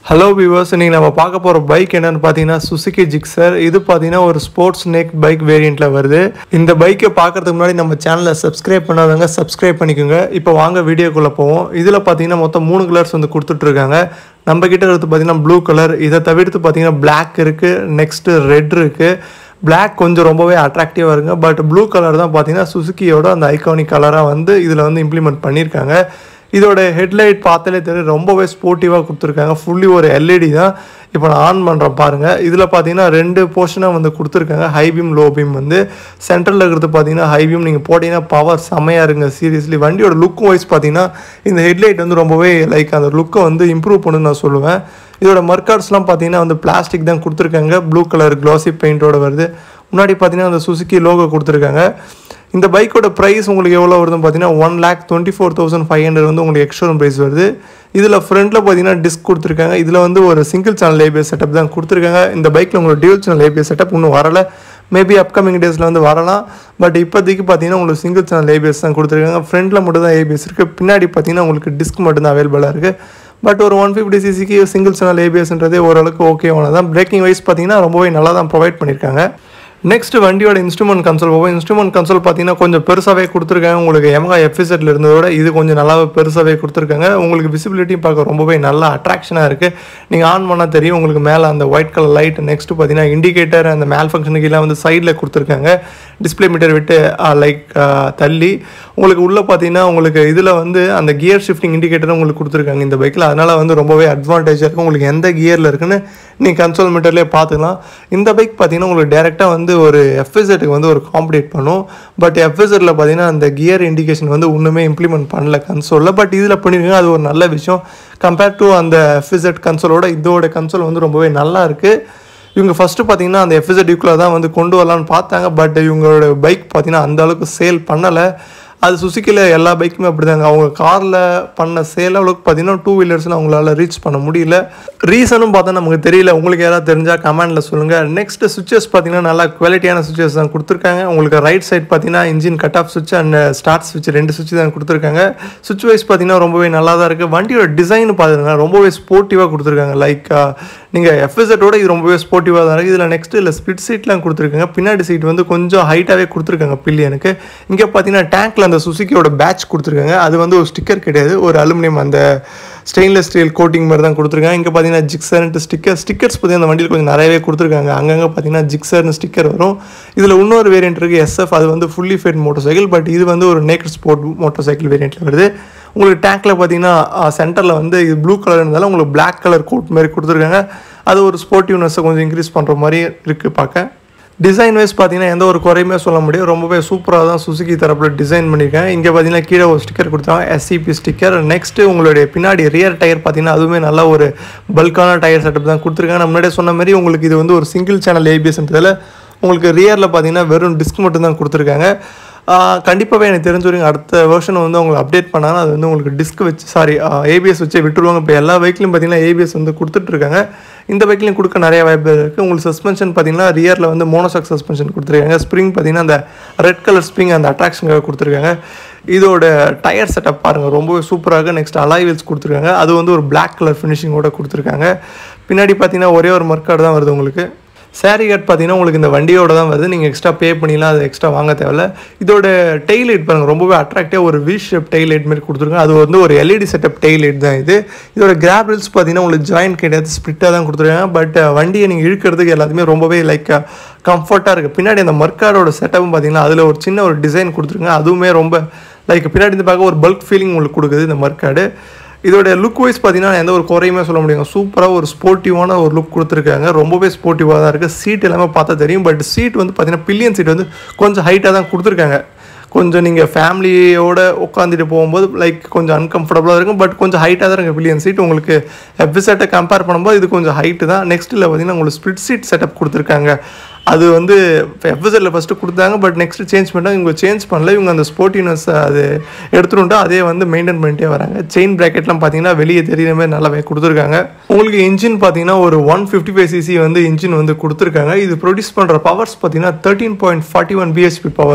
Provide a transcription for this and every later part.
hello viewers இன்றைக்கி நம்ம பார்க்க போகிற பைக் என்னன்னு பார்த்தீங்கன்னா சுசுகி ஜிக்ஸர் இது பார்த்தீங்கன்னா ஒரு ஸ்போர்ட்ஸ் நெக் பைக் வேரியண்ட்டில் வருது இந்த பைக்கை பார்க்கறதுக்கு முன்னாடி நம்ம சேனலை சப்ஸ்கிரைப் பண்ணாதவங்க சப்ஸ்கிரைப் பண்ணிக்கோங்க இப்போ வாங்க வீடியோக்குள்ளே போவோம் இதில் பார்த்தீங்கன்னா மொத்தம் மூணு கலர்ஸ் வந்து கொடுத்துட்ருக்காங்க நம்ம கிட்ட இருக்கிறது பார்த்தீங்கன்னா ப்ளூ கலர் இதை தவிர்த்து பார்த்தீங்கன்னா பிளாக் இருக்குது நெக்ஸ்ட்டு ரெட் இருக்குது பிளாக் கொஞ்சம் ரொம்பவே அட்ராக்டிவாக இருங்க பட் ப்ளூ கலர் தான் பார்த்தீங்கன்னா சுசுக்கியோட அந்த ஐகானிக் கலராக வந்து இதில் வந்து இம்ப்ளிமெண்ட் பண்ணியிருக்காங்க இதோட ஹெட்லைட் பார்த்தாலே தெரியும் ரொம்பவே ஸ்போர்ட்டிவாக கொடுத்துருக்காங்க ஃபுல்லி ஒரு எல்இடி தான் இப்போ நான் ஆன் பண்ணுறேன் பாருங்கள் இதில் பார்த்தீங்கன்னா ரெண்டு போர்ஷனாக வந்து கொடுத்துருக்காங்க ஹை பீம் லோ பீம் வந்து சென்டரில் இருக்கிறது பார்த்தீங்கன்னா ஹை பீம் நீங்கள் போட்டிங்கன்னா பவர் செம்மையாக இருங்க சீரியஸ்லி வண்டியோட லுக் வைஸ் பார்த்தீங்கன்னா இந்த ஹெட்லைட் வந்து ரொம்பவே லைக் அந்த லுக்கை வந்து இம்ப்ரூவ் பண்ணுன்னு நான் சொல்லுவேன் இதோட மர்க்கார்ட்ஸ்லாம் பார்த்தீங்கன்னா வந்து பிளாஸ்டிக் தான் கொடுத்துருக்காங்க ப்ளூ கலர் க்ளாசி பெயிண்டோட வருது முன்னாடி பார்த்தீங்கன்னா அந்த சுசுக்கி லோகோ கொடுத்துருக்காங்க இந்த பைக்கோட ப்ரைஸ் உங்களுக்கு எவ்வளோ வருதுன்னு பார்த்தீங்கன்னா one lakh twenty four thousand five hundred வந்து உங்களுக்கு எக்ஸ்ட்ரோன் ப்ரைஸ் வருது இதில் ஃப்ரண்ட்டில் பார்த்தீங்கன்னா டிஸ்க் கொடுத்துருக்காங்க இதில் வந்து ஒரு சிங்கிள் சேனல் ஏபிஎஸ் செட்டப் தான் கொடுத்துருக்காங்க இந்த பைக்கில் உங்களுக்கு டியூல் சேனல் ஏபிஎஸ் செட்டப் இன்னும் வரல மேபி அப்கமிங் டேஸில் வந்து வரலாம் பட் இப்போதைக்கு பார்த்தீங்கன்னா உங்களுக்கு சிங்கிள் சேனல் ஏபிஎஸ் தான் கொடுத்துருக்காங்க ஃப்ரண்ட்டில் மட்டும் தான் ஏபிஎஸ் இருக்குது பின்னாடி பார்த்தீங்கன்னா உங்களுக்கு டிஸ்க் மட்டும் தான் அவைலபிளாக இருக்குது பட் ஒரு ஒன் ஃபிஃப்டி சிசிக்கு சிங்கிள் சேனல் ஏபிஎஸ்ன்றதே ஓரளவுக்கு ஓகேவான தான் பிரேக்கிங் வைஸ் பார்த்தீங்கன்னா ரொம்பவே நல்லா தான் ப்ரொவைட் பண்ணியிருக்காங்க நெக்ஸ்ட் வண்டியோட இன்ஸ்ட்ருமெண்ட் கன்சோல் போகும் இன்ஸ்ட்ருமெண்ட் கன்சோல் பார்த்தீங்கன்னா கொஞ்சம் பெருசாகவே கொடுத்துருக்காங்க உங்களுக்கு எமகா எஃபிசெட்டில் இருந்ததோட இது கொஞ்சம் நல்லாவே பெருசாகவே கொடுத்துருக்காங்க உங்களுக்கு விசிபிலிட்டி பார்க்க ரொம்பவே நல்லா அட்ராக்ஷனாக இருக்குது நீங்கள் ஆன் பண்ணால் தெரியும் உங்களுக்கு மேலே அந்த ஒயிட் கலர் லைட் நெக்ஸ்ட் பார்த்தீங்கன்னா இண்டிகேட்டர் அந்த மேல் ஃபங்க்ஷனுக்கு எல்லாம் வந்து சைடில் கொடுத்துருக்காங்க டிஸ்பிளே மீட்டர் விட்டு லைக் தள்ளி உங்களுக்கு உள்ளே பார்த்தீங்கன்னா உங்களுக்கு இதில் வந்து அந்த கியர் ஷிஃப்டிங் இண்டிகேட்டரும் உங்களுக்கு கொடுத்துருக்காங்க இந்த பைக்கில் அதனால் வந்து ரொம்பவே அட்வான்டேஜாக இருக்கும் உங்களுக்கு எந்த கியரில் இருக்குன்னு நீங்கள் கன்சோல் மீட்டர்லேயே பார்த்துக்கலாம் இந்த பைக் பார்த்தீங்கன்னா உங்களுக்கு டேரெக்டாக வந்து ஒரு எஃப்எஸ்எட்டுக்கு வந்து ஒரு காம்படேட் பண்ணும் பட் எஃப்எஸ்எட்டில் பார்த்தீங்கன்னா அந்த கியர் இண்டிகேஷன் வந்து ஒன்றுமே இம்ப்ளிமெண்ட் பண்ணல கன்சோலில் பட் இதில் பண்ணியிருக்காங்க அது ஒரு நல்ல விஷயம் கம்பேர்ட் டு அந்த எஃப்எஸ்எட் கன்சோலோட இதோட கன்சோல் வந்து ரொம்பவே நல்லா இருக்குது இவங்க ஃபஸ்ட்டு பார்த்தீங்கன்னா அந்த எஃப்எஸ்எட் யூக்கில் தான் வந்து கொண்டு வரலான்னு பார்த்தாங்க பட் இவங்களோட பைக் பார்த்தீங்கன்னா அந்த அளவுக்கு சேல் பண்ணலை அது சுசுக்கியில் எல்லா பைக்குமே அப்படி தாங்க அவங்க காரில் பண்ண சேல் அளவுக்கு பார்த்தீங்கன்னா டூ வீலர்ஸில் அவங்களால ரீச் பண்ண முடியல ரீசனும் பார்த்தா நமக்கு தெரியல உங்களுக்கு யாராவது தெரிஞ்சால் கமெண்டில் சொல்லுங்கள் நெக்ஸ்ட் சுவிச்சஸ் பார்த்தீங்கன்னா நல்லா குவாலிட்டியான சுவிச்சஸ் தான் கொடுத்துருக்காங்க உங்களுக்கு ரைட் சைட் பார்த்தீங்கன்னா இன்ஜின் கட் ஆஃப் சுவிட்ச் அண்ட் ஸ்டார்ட் சுவிட்ச் ரெண்டு சுவிட்ச் தான் கொடுத்துருக்காங்க சுவிட்ச் வைஸ் பார்த்தீங்கன்னா ரொம்பவே நல்லா தான் இருக்குது வண்டியோட டிசைன் பார்த்தீங்கன்னா ரொம்பவே ஸ்போர்ட்டிவாக கொடுத்துருக்காங்க லைக் நீங்கள் எஃப்எஸ்எட்டோட இது ரொம்பவே ஸ்போர்ட்டிவாக தான் இருக்குது இதில் நெக்ஸ்ட் இல்லை ஸ்பிட் சீட்லாம் கொடுத்துருக்காங்க பின்னாடி சீட் வந்து கொஞ்சம் ஹைட்டாகவே கொடுத்துருக்காங்க பில்லியனுக்கு இங்கே பார்த்தீங்கன்னா டேங்க்கில் அந்த சுசுக்கியோட பேட்ச் கொடுத்துருக்காங்க அது வந்து ஒரு ஸ்டிக்கர் கிடையாது ஒரு அலுமினியம் அந்த ஸ்டெயின்லெஸ் ஸ்டீல் கோட்டிங் மாதிரி தான் கொடுத்துருக்காங்க இங்கே பார்த்தீங்கன்னா ஜிக்ஸர்ன்ட்டு ஸ்டிக்கர் ஸ்டிக்கர்ஸ் பார்த்தீங்கன்னா அந்த வண்டியில் கொஞ்சம் நிறையவே கொடுத்துருக்காங்க அங்கங்கே பார்த்தீங்கன்னா ஜிக்ஸர்னு ஸ்டிக்கர் வரும் இதில் இன்னொரு வேரியன்ட் இருக்குது எஸ்எஃப் அது வந்து fully faired motorcycle but இது வந்து ஒரு நேக்கட் ஸ்போர்ட் மோட்டர் சைக்கிள் வேரியண்ட்டில் வருது உங்களுக்கு டேங்க்கில் பார்த்தீங்கன்னா சென்டரில் வந்து இது ப்ளூ கலர் இருந்தாலும் உங்களுக்கு பிளாக் கலர் கோட் மாதிரி கொடுத்துருக்காங்க அது ஒரு ஸ்போர்ட்டிவ்னஸை கொஞ்சம் இன்க்ரீஸ் பண்ணுற மாதிரி இருக்குது பார்க்க டிசைன் வைஸ் பார்த்தீங்கன்னா எந்த ஒரு குறையுமே சொல்ல முடியும் ரொம்பவே சூப்பராக தான் சுசுகி தரப்பில் டிசைன் பண்ணியிருக்கேன் இங்கே பார்த்தீங்கன்னா கீழே ஒரு ஸ்டிக்கர் கொடுத்தாங்க எஸ்சிபி ஸ்டிக்கர் நெக்ஸ்ட்டு உங்களுடைய பின்னாடி ரியர் டயர் பார்த்தீங்கன்னா அதுவுமே நல்ல ஒரு பல்கான டயர் செட்டப் தான் கொடுத்துருக்காங்க நான் முன்னாடியே சொன்ன மாதிரி உங்களுக்கு இது வந்து ஒரு சிங்கிள் சேனல் ஏபிஎஸ்ன்றதில் உங்களுக்கு ரியரில் பார்த்தீங்கன்னா வெறும் டிஸ்க் மட்டும் தான் கொடுத்துருக்காங்க கண்டிப்பாகவே எனக்கு தெரிஞ்ச வரைக்கும் அடுத்த வேர்ஷன் வந்து உங்களுக்கு அப்டேட் பண்ணாங்கன்னா அது வந்து உங்களுக்கு டிஸ்க் வச்சு சாரி ஏபிஎஸ் வச்சு விட்டுருவாங்க இப்போ எல்லா பைக்லையும் பார்த்தீங்கன்னா ஏபிஎஸ் வந்து கொடுத்துட்ருக்காங்க இந்த பைக்லையும் கொடுக்க நிறைய வாய்ப்பு இருக்குது உங்களுக்கு சஸ்பென்ஷன் பார்த்தீங்கன்னா ரியரில் வந்து மோனோசாக் சஸ்பென்ஷன் கொடுத்துருக்காங்க ஸ்ப்ரிங் பார்த்தீங்கன்னா அந்த ரெட் கலர் ஸ்ப்ரிங் அந்த அட்ராக்ஷனுக்காக கொடுத்துருக்காங்க இதோட டயர் செட்டப் பாருங்கள் ரொம்பவே சூப்பராக நெக்ஸ்ட் அலாய் வீல்ஸ் கொடுத்துருக்காங்க அது வந்து ஒரு பிளாக் கலர் ஃபினிஷிங்கோட கொடுத்துருக்காங்க பின்னாடி பார்த்தீங்கன்னா ஒரே ஒரு மர்க்கார்டு தான் வருது உங்களுக்கு சேரீ கட் பார்த்தீங்கன்னா உங்களுக்கு இந்த வண்டியோட தான் வருது நீங்கள் எக்ஸ்ட்ரா பே பண்ணிலாம் அது எக்ஸ்ட்ரா வாங்க தேவையில்ல இதோட டெய்ல் லைட் பாருங்கள் ரொம்பவே அட்ராக்டிவாக ஒரு வி ஷேப் டெய்ல் லைட் மாதிரி கொடுத்துருக்காங்க அது வந்து ஒரு எல்இடி செட்டப் டெய்ல் லைட் தான் இது இதோட கிராப் ரில்ஸ் பார்த்தீங்கன்னா உங்களுக்கு ஜாயின் கிடையாது ஸ்பிட்டாக தான் கொடுத்துருக்காங்க பட் வண்டியை நீங்கள் இழுக்கிறதுக்கு எல்லாத்துமே ரொம்பவே லைக் கம்ஃபர்ட்டாக இருக்குது பின்னாடி அந்த மர்க்காரோட செட்டப்பும் பார்த்தீங்கன்னா அதில் ஒரு சின்ன ஒரு டிசைன் கொடுத்துருக்காங்க அதுவுமே ரொம்ப லைக் பின்னாடி இருந்து பார்க்க ஒரு பல்க் ஃபீலிங் உங்களுக்கு கொடுக்குது இந்த மர்க்காடு இதோட லுக் வைஸ் பார்த்தீங்கன்னா எந்த ஒரு குறையுமே சொல்ல முடியும் சூப்பராக ஒரு ஸ்போர்ட்டிவான ஒரு லுக் கொடுத்துருக்காங்க ரொம்பவே ஸ்போர்ட்டிவாக தான் இருக்குது சீட் எல்லாமே பார்த்தா தெரியும் பட் சீட் வந்து பார்த்தீங்கன்னா பில்லியன் சீட் வந்து கொஞ்சம் ஹைட்டாக தான் கொடுத்துருக்காங்க கொஞ்சம் நீங்கள் ஃபேமிலியோட உட்காந்துட்டு போகும்போது லைக் கொஞ்சம் அன்கம்ஃபர்டபுளாக இருக்கும் பட் கொஞ்சம் ஹைட்டாக தான் இருக்குது பில்லியன் சீட் உங்களுக்கு எஃபிசெட்டை கம்பேர் பண்ணும்போது இது கொஞ்சம் ஹைட்டு தான் நெக்ஸ்ட்டில் பார்த்தீங்கன்னா உங்களுக்கு ஸ்பிட் சீட் செட்டப் கொடுத்துருக்காங்க அது வந்து எஃப்எஸ்எல்ல ஃபஸ்ட்டு கொடுத்தாங்க பட் நெக்ஸ்ட் சேஞ்ச் பண்ணாங்க இவங்க சேஞ்ச் பண்ணல இவங்க அந்த ஸ்போர்ட்டினஸ் அது எடுத்துகிட்டு அதே வந்து மெயின்டைன் பண்ணிட்டே வராங்க செயின் ப்ராக்கெட்லாம் பார்த்தீங்கன்னா வெளியே தெரியுற மாதிரி நல்லாவே கொடுத்துருக்காங்க உங்களுக்கு இன்ஜின் பார்த்தீங்கன்னா ஒரு ஒன் ஃபிஃப்டி ஃபைவ் சிசி வந்து இன்ஜின் வந்து கொடுத்துருக்காங்க இது ப்ரொடியூஸ் பண்ணுற பவர்ஸ் பார்த்தீங்கன்னா thirteen point forty one BHP பவரும்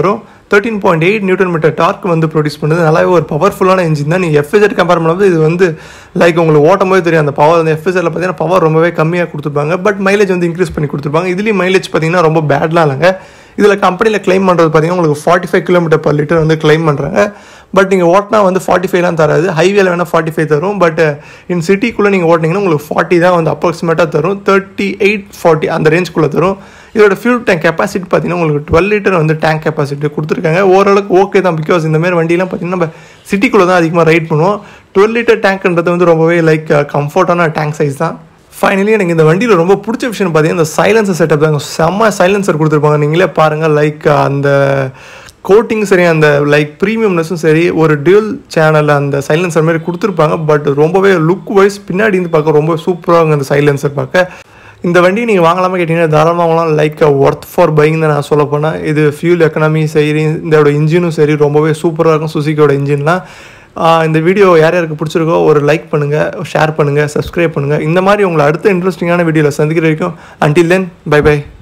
thirteen point eight newton metre torque வந்து ப்ரொடியூஸ் பண்ணுது நல்லாவே ஒரு பவர்ஃபுல்லான இன்ஜின் தான் நீங்கள் எஃப்எஸ்எட் கம்பேர் பண்ணும்போது இது வந்து லைக் உங்களுக்கு ஓட்டும் போது தெரியும் அந்த பவர் அந்த எஃப்எஸ்எல்ல பார்த்தீங்கன்னா பவர் ரொம்பவே கம்மியாக கொடுத்துருப்பாங்க பட் மைலேஜ் வந்து இன்க்ரீஸ் பண்ணி கொடுத்துருப்பாங்க இதுலேயும் மைலேஜ் பார்த்தீங்கன்னா ரொம்ப பேட்லாம் இல்லைங்க இதில் கம்பெனியில் கிளைம் பண்ணுறது பார்த்தீங்கன்னா உங்களுக்கு forty five kilometre per litre வந்து கிளைம் பண்ணுறாங்க பட் நீங்கள் ஓட்டினா வந்து ஃபார்ட்டி ஃபைவ்லாம் தராது ஹைவேல வேணால் ஃபார்ட்டி ஃபைவ் தரும் பட் இன் சிட்டிக்குள்ளே நீங்கள் ஓட்டினீங்கன்னா உங்களுக்கு ஃபார்ட்டி தான் வந்து அப்ராக்சிமேட்டாக தரும் தேர்ட்டி எயிட் ஃபார்ட்டி அந்த ரேஞ்சுக்குள்ளே தரும் இதோட ஃபியூல் டேங்க் கெப்பாசிட்டி பார்த்தீங்கன்னா உங்களுக்கு டுவெல் லிட்டர் வந்து டேங்க் கெப்பாசிட்டி கொடுத்துருக்காங்க ஓரளவுக்கு ஓகே தான் பிகாஸ் இந்த மாதிரி வண்டியெலாம் பார்த்தீங்கன்னா நம்ம சிட்டிக்குள்ளே தான் அதிகமாக ரைட் பண்ணுவோம் டுவெல் லிட்டர் டேங்க்ன்றது வந்து ரொம்பவே லைக் கம்ஃபர்ட்டான டேங்க் சைஸ் தான் ஃபைனலி எனக்கு இந்த வண்டியில் ரொம்ப பிடிச்ச விஷயம் பார்த்தீங்கன்னா இந்த சைலன்சர் செட்டப் தாங்க செம்ம சைலன்சர் கொடுத்துருப்பாங்க நீங்களே பாருங்கள் லைக் அந்த கோட்டிங் சரி அந்த லைக் ப்ரீமியம்னஸும் சரி ஒரு டியூல் சேனல் அந்த சைலன்சர் மாதிரி கொடுத்துருப்பாங்க பட் ரொம்பவே லுக் வைஸ் பின்னாடி இருந்து பார்க்க ரொம்ப சூப்பராக அந்த சைலன்சர் பார்க்க இந்த வண்டி நீங்கள் வாங்கலாமா கேட்டிங்கன்னா தாராளமாக வாங்கலாம் லைக் ஒர்த் ஃபார் பைங் தான் நான் சொல்ல போனால் இது ஃபியூல் எக்கனாமி சரி இதோட இன்ஜினும் சரி ரொம்பவே சூப்பராக இருக்கும் சுசுக்கியோட இன்ஜின்லாம் இந்த வீடியோ யார் யாருக்கு பிடிச்சிருக்கோ ஒரு லைக் பண்ணுங்கள் ஷேர் பண்ணுங்கள் சப்ஸ்கிரைப் பண்ணுங்கள் இந்த மாதிரி உங்களை அடுத்த இன்ட்ரெஸ்டிங்கான வீடியோவில் சந்திக்கிற வரைக்கும் அன்டில் தென் பை பை